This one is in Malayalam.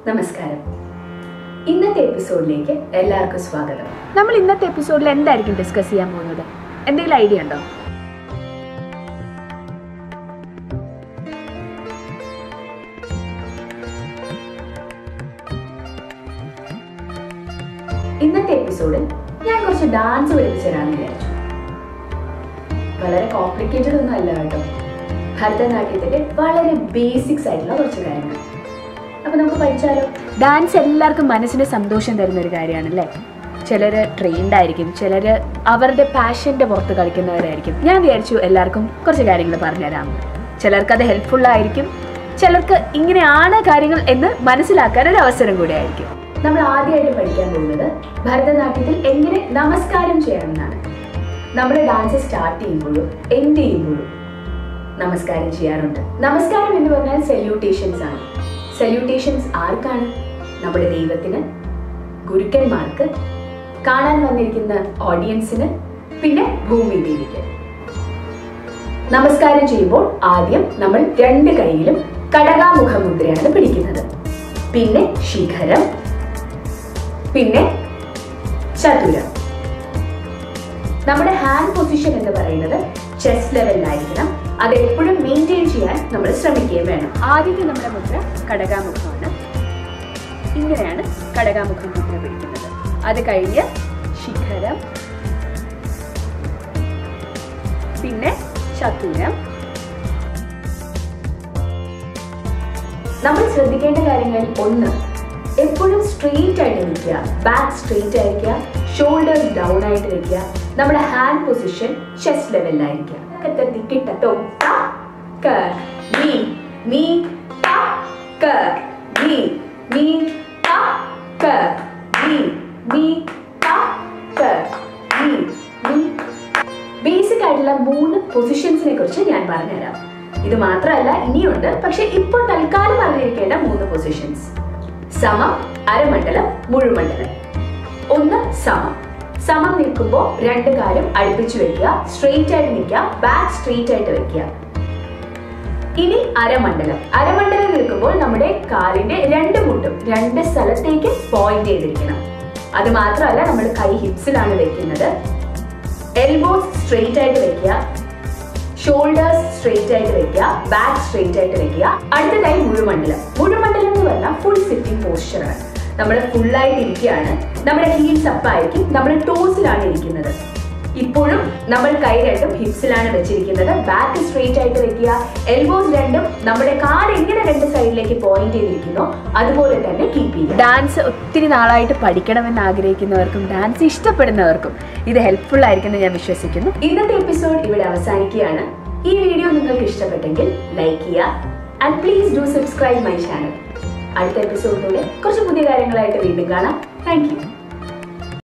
നമസ്കാരം ഇന്നത്തെ എപ്പിസോഡിലേക്ക് എല്ലാവർക്കും സ്വാഗതം നമ്മൾ ഇന്നത്തെ എപ്പിസോഡിൽ എന്തായിരിക്കും ഡിസ്കസ് ചെയ്യാൻ പോകുന്നത് എന്തെങ്കിലും ഐഡിയ ഉണ്ടോ ഇന്നത്തെ എപ്പിസോഡിൽ ഞാൻ കുറച്ച് ഡാൻസ് പഠിപ്പിച്ചു തരാമെന്ന് വിചാരിച്ചു വളരെ കോംപ്ലിക്കേറ്റഡ് ഒന്നും അല്ല കേട്ടോ ഭരതനാട്യത്തിന്റെ വളരെ ബേസിക്സ് ആയിട്ടുള്ള കുറച്ച് കാര്യങ്ങൾ അപ്പൊ നമുക്ക് പഠിച്ചാലോ ഡാൻസ് എല്ലാവർക്കും മനസ്സിന് സന്തോഷം തരുന്ന ഒരു കാര്യമാണല്ലേ ചിലർ ട്രെയിൻഡ് ആയിരിക്കും ചിലർ അവരുടെ പാഷൻ്റെ പുറത്ത് കളിക്കുന്നവരായിരിക്കും ഞാൻ വിചാരിച്ചു എല്ലാവർക്കും കുറച്ച് കാര്യങ്ങൾ പറഞ്ഞുതരാം ചിലർക്ക് അത് ഹെൽപ്ഫുൾ ആയിരിക്കും ചിലർക്ക് ഇങ്ങനെയാണ് കാര്യങ്ങൾ എന്ന് മനസ്സിലാക്കാൻ ഒരു അവസരം കൂടി ആയിരിക്കും നമ്മൾ ആദ്യമായിട്ട് പഠിക്കാൻ പോകുന്നത് ഭരതനാട്യത്തിൽ എങ്ങനെ നമസ്കാരം ചെയ്യണമെന്നാണ് നമ്മൾ ഡാൻസ് സ്റ്റാർട്ട് ചെയ്യുമ്പോഴും എൻഡ് ചെയ്യുമ്പോഴും നമസ്കാരം ചെയ്യാറുണ്ട് നമസ്കാരം എന്ന് പറഞ്ഞാൽ സെല്യൂട്ടേഷൻസ് ആണ് സെല്യൂട്ടേഷൻസ് ആർക്കാണ് നമ്മുടെ ദൈവത്തിന് ഗുരുക്കന്മാർക്ക് കാണാൻ വന്നിരിക്കുന്ന ഓഡിയൻസിന് പിന്നെ ഭൂമി ദേവിക്ക് നമസ്കാരം ചെയ്യുമ്പോൾ ആദ്യം നമ്മൾ രണ്ട് കൈയിലും കടകാമുഖ മുദ്രയാണ് പിടിക്കുന്നത് പിന്നെ ശിഖരം പിന്നെ ചതുരം നമ്മുടെ ഹാൻഡ് പൊസിഷൻ എന്ന് പറയുന്നത് ചെസ്റ്റ് ലെവലിലായിരിക്കണം അത് എപ്പോഴും മെയിൻറ്റെയിൻ ചെയ്യാൻ നമ്മൾ ശ്രമിക്കുകയും വേണം ആദ്യത്തെ നമ്മുടെ മുദ്ര കടകാമുഖമാണ് ഇങ്ങനെയാണ് കടകാമുഖം മുദ്ര പിടിക്കുന്നത് അത് കഴിഞ്ഞ് ശിഖരം പിന്നെ ചതുരം നമ്മൾ ശ്രദ്ധിക്കേണ്ട കാര്യങ്ങളിൽ ഒന്ന് എപ്പോഴും സ്ട്രെയിറ്റ് ആയിട്ട് നിൽക്കുക ബാക്ക് സ്ട്രെയിറ്റ് ആയിരിക്കുക ഷോൾഡേഴ്സ് ഡൗൺ ആയിട്ട് വെക്കുക നമ്മുടെ ഹാൻഡ് പൊസിഷൻ ചെസ്റ്റ് ലെവലിലായിരിക്കുക കത്തത്തി കിട്ടത്തോ ത, ക, നീ, നീ, ത, ക, നീ, നീ, ത, ക, നീ, നീ, ത, ക, നീ, നീ. ബേസിക് ആയിട്ടുള്ള മൂന്ന് പൊസിഷൻസിനെ കുറിച്ച് ഞാൻ പറഞ്ഞുതരാം ഇത് മാത്രമല്ല ഇനിയുണ്ട് പക്ഷെ ഇപ്പോൾ തൽക്കാലം അറിഞ്ഞിരിക്കേണ്ട മൂന്ന് പൊസിഷൻസ് സമം അരമണ്ഡലം മുഴുമണ്ഡലം ഒന്ന് സമം സമം നിൽക്കുമ്പോൾ രണ്ട് കാലും അടുപ്പിച്ച് വെക്കുക സ്ട്രെയിറ്റ് ആയിട്ട് നിൽക്കുക ബാക്ക് സ്ട്രെയിറ്റ് ആയിട്ട് വെക്കുക ഇനി അരമണ്ഡലം അരമണ്ഡലം നിൽക്കുമ്പോൾ നമ്മുടെ കാലിന്റെ രണ്ട് മുട്ടും രണ്ട് സ്ഥലത്തേക്ക് പോയിന്റ് ചെയ്തിരിക്കണം അത് മാത്രമല്ല നമ്മൾ കൈ ഹിപ്സിലാണ് വെക്കുന്നത് എൽബോസ് സ്ട്രെയിറ്റ് ആയിട്ട് വെക്കുക ഷോൾഡേഴ്സ് സ്ട്രെയിറ്റ് ആയിട്ട് വെക്കുക ബാക്ക് സ്ട്രെയിറ്റ് ആയിട്ട് വെക്കുക അടുത്തതായി മുഴുമണ്ഡലം മുഴുമണ്ഡലം എന്ന് പറഞ്ഞാൽ ഫുൾ സിറ്റിംഗ് പോസ്ചറാണ് നമ്മൾ ഫുള്ളായിട്ട് ഇരിക്കുകയാണ് നമ്മുടെ ഹീൽസ് അപ്പ് ആയിരിക്കും നമ്മൾ ടോസിലാണ് ഇരിക്കുന്നത് ഇപ്പോഴും നമ്മൾ കൈ രണ്ടും ഹിപ്സിലാണ് വെച്ചിരിക്കുന്നത് ബാക്ക് സ്ട്രെയിറ്റ് ആയിട്ട് വെക്കുക എൽബോസ് രണ്ടും നമ്മുടെ കാൽ എങ്ങനെ രണ്ട് സൈഡിലേക്ക് പോയിന്റ് ചെയ്തിരിക്കുന്നോ അതുപോലെ തന്നെ കീപ്പ് ചെയ്യുക ഡാൻസ് ഒത്തിരി നാളായിട്ട് പഠിക്കണമെന്ന് ആഗ്രഹിക്കുന്നവർക്കും ഡാൻസ് ഇഷ്ടപ്പെടുന്നവർക്കും ഇത് ഹെൽപ്ഫുൾ ആയിരിക്കുമെന്ന് ഞാൻ വിശ്വസിക്കുന്നു ഇന്നത്തെ എപ്പിസോഡ് ഇവിടെ അവസാനിക്കുകയാണ് ഈ വീഡിയോ നിങ്ങൾക്ക് ഇഷ്ടപ്പെട്ടെങ്കിൽ ലൈക്ക് ചെയ്യുക and please do subscribe my channel അടുത്ത എപ്പിസോഡിലൂടെ കുറച്ച് പുതിയ കാര്യങ്ങളായിട്ട് വീണ്ടും കാണാം താങ്ക് യു